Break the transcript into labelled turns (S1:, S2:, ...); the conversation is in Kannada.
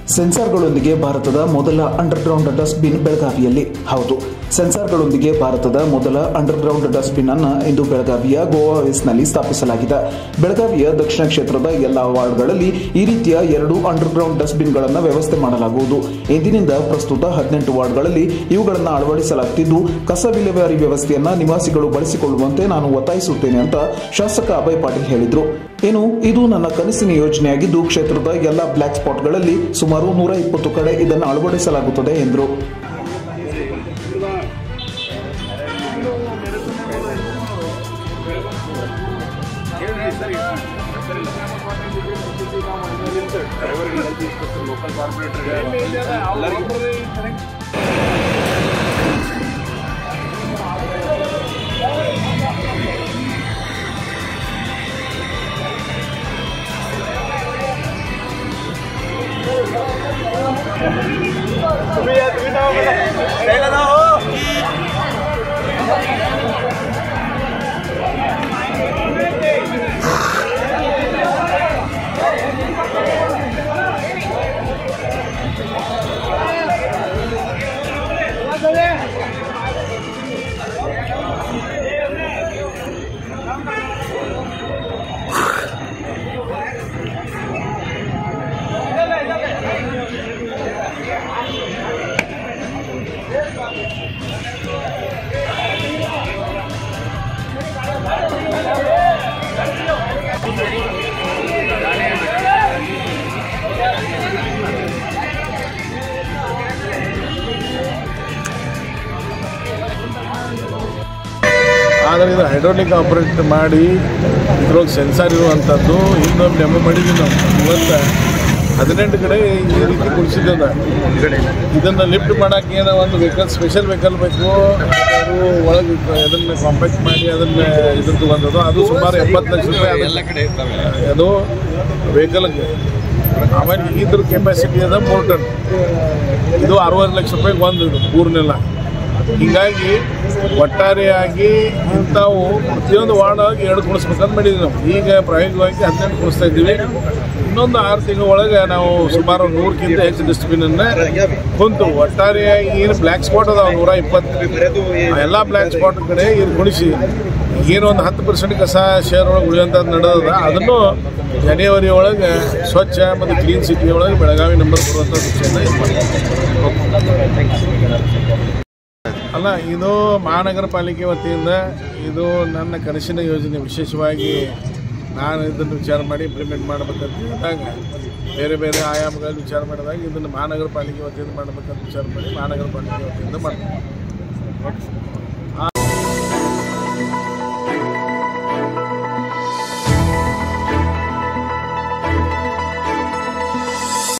S1: ಸೆನ್ಸಾರ್ಗಳೊಂದಿಗೆ ಭಾರತದ ಮೊದಲ ಅಂಡರ್ಗ್ರೌಂಡ್ ಡಸ್ಟ್ಬಿನ್ ಬೆಳಗಾವಿಯಲ್ಲಿ ಹೌದು ಸೆನ್ಸಾರ್ಗಳೊಂದಿಗೆ ಭಾರತದ ಮೊದಲ ಅಂಡರ್ಗ್ರೌಂಡ್ ಡಸ್ಟ್ಬಿನ್ ಅನ್ನ ಇಂದು ಬೆಳಗಾವಿಯ ಗೋವಾ ವೇಸ್ನಲ್ಲಿ ಸ್ಥಾಪಿಸಲಾಗಿದೆ ಬೆಳಗಾವಿಯ ದಕ್ಷಿಣ ಕ್ಷೇತ್ರದ ಎಲ್ಲಾ ವಾರ್ಡ್ಗಳಲ್ಲಿ ಈ ರೀತಿಯ ಎರಡು ಅಂಡರ್ಗ್ರೌಂಡ್ ಡಸ್ಟ್ಬಿನ್ಗಳನ್ನು ವ್ಯವಸ್ಥೆ ಮಾಡಲಾಗುವುದು ಇಂದಿನಿಂದ ಪ್ರಸ್ತುತ ಹದಿನೆಂಟು ವಾರ್ಡ್ಗಳಲ್ಲಿ ಇವುಗಳನ್ನು ಅಳವಡಿಸಲಾಗುತ್ತಿದ್ದು ಕಸ ವಿಲೇವಾರಿ ವ್ಯವಸ್ಥೆಯನ್ನ ನಿವಾಸಿಗಳು ಬಳಸಿಕೊಳ್ಳುವಂತೆ ನಾನು ಒತ್ತಾಯಿಸುತ್ತೇನೆ ಅಂತ ಶಾಸಕ ಅಭಯ್ ಪಾಟೀಲ್ ಹೇಳಿದರು ಏನು ಇದು ನನ್ನ ಕನಸಿನ ಯೋಜನೆಯಾಗಿದ್ದು ಕ್ಷೇತ್ರದ ಎಲ್ಲ ಬ್ಲಾಕ್ ಸ್ಪಾಟ್ಗಳಲ್ಲಿ ಸುಮಾರು ನೂರ ಇಪ್ಪತ್ತು ಕಡೆ ಇದನ್ನು ಅಳವಡಿಸಲಾಗುತ್ತದೆ ಎಂದರು
S2: ಲೋಕಲ್ ಕಾರ್ಪೊರೇಟರ್
S3: ಆದರೆ ಇದು ಹೈಡ್ರೋಲಿಕ್ ಆಪ್ರೇಟ್ ಮಾಡಿ ಇದ್ರೊಳಗೆ ಸೆನ್ಸಾರ್ ಇರುವಂಥದ್ದು ಇನ್ನೊಂದು ಡೆಮೋ ಮಾಡಿದ್ವಿ ನಾವು ಇವತ್ತು ಹದಿನೆಂಟು ಕಡೆ ಈ ರೀತಿ ಕುಡಿಸಿದ್ದದ ಇದನ್ನು ಲಿಫ್ಟ್ ಮಾಡೋಕ್ಕೆ ಏನೋ ಒಂದು ವೆಹಿಕಲ್ ಸ್ಪೆಷಲ್ ವೆಹಿಕಲ್ ಬೇಕು ಅದು ಒಳಗೆ ಅದನ್ನು ಕಾಂಪ್ಯಾಕ್ಟ್ ಮಾಡಿ ಅದನ್ನು ಇದ್ರದ್ದು ಬಂದದ್ದು ಅದು ಸುಮಾರು ಎಪ್ಪತ್ತು ಲಕ್ಷ ರೂಪಾಯಿ
S2: ಎಲ್ಲ ಕಡೆ ಇರ್ತವೆ
S3: ಅದು ವೆಹಿಕಲ್ಗೆ ಆಮೇಲೆ ಇದ್ರ ಕೆಪಾಸಿಟಿ ಅದ ಮೂರು ಟನ್ ಇದು ಅರವತ್ತು ಲಕ್ಷ ರೂಪಾಯಿಗೆ ಒಂದು ಇದು ಪೂರ್ನೆಲ್ಲ ಹೀಗಾಗಿ ಒಟ್ಟಾರೆಯಾಗಿ ಇಂಥವು ಪ್ರತಿಯೊಂದು ವಾರ್ಡಾಗಿ ಎರಡು ಕುಣಿಸ್ಬೇಕಂತ ಮಾಡಿದ್ವಿ ನಾವು ಈಗ ಪ್ರಾಯೋಗಿಕವಾಗಿ ಹದಿನೆಂಟು ಕುಣಿಸ್ತಾ ಇದ್ದೀವಿ ಇನ್ನೊಂದು ಆರು ತಿಂಗಳ ಒಳಗೆ ನಾವು ಸುಮಾರು ನೂರಕ್ಕಿಂತ ಹೆಚ್ಚು ಡಸ್ಟ್ಬಿನನ್ನು ಕುಂತು ಒಟ್ಟಾರೆಯಾಗಿ ಏನು ಬ್ಲ್ಯಾಕ್ ಸ್ಪಾಟ್ ಅದಾವ ನೂರ ಇಪ್ಪತ್ತು ಎಲ್ಲ ಬ್ಲ್ಯಾಕ್ ಸ್ಪಾಟ್ ಕಡೆ ಇದು ಕುಣಿಸಿ ಏನು ಒಂದು ಹತ್ತು ಪರ್ಸೆಂಟ್ ಕಸ ಶೇರ್ ಒಳಗೆ ಉಳಿಯುವಂಥದ್ದು ನಡೆದದ ಅದನ್ನು ಜನವರಿ ಒಳಗೆ ಸ್ವಚ್ಛ ಮತ್ತು ಕ್ಲೀನ್ ಸಿಟಿ ಒಳಗೆ ಬೆಳಗಾವಿ ನಂಬರ್ ಬರುವಂಥ ದೃಷ್ಟಿಯಿಂದ ಇದು ಮಾಡ್ತೀವಿ. ಅಲ್ಲ ಇದು ಮಹಾನಗರ ಪಾಲಿಕೆ ವತಿಯಿಂದ ಇದು ನನ್ನ ಕನಸಿನ ಯೋಜನೆ ವಿಶೇಷವಾಗಿ ನಾನು ಇದನ್ನು ವಿಚಾರ ಮಾಡಿ ಇಂಪ್ಲಿಮೆಂಟ್ ಮಾಡಬೇಕಂತ ಹೇಳಿದಾಗ ಬೇರೆ ಬೇರೆ ಆಯಾಮಗಳಲ್ಲಿ ವಿಚಾರ ಮಾಡಿದಾಗ ಇದನ್ನು ಮಹಾನಗರ ಪಾಲಿಕೆ ವತಿಯಿಂದ ಮಾಡಬೇಕಂತ ವಿಚಾರ ಮಾಡಿ ಮಹಾನಗರ ಪಾಲಿಕೆ ವತಿಯಿಂದ ಮಾಡ್ತೀನಿ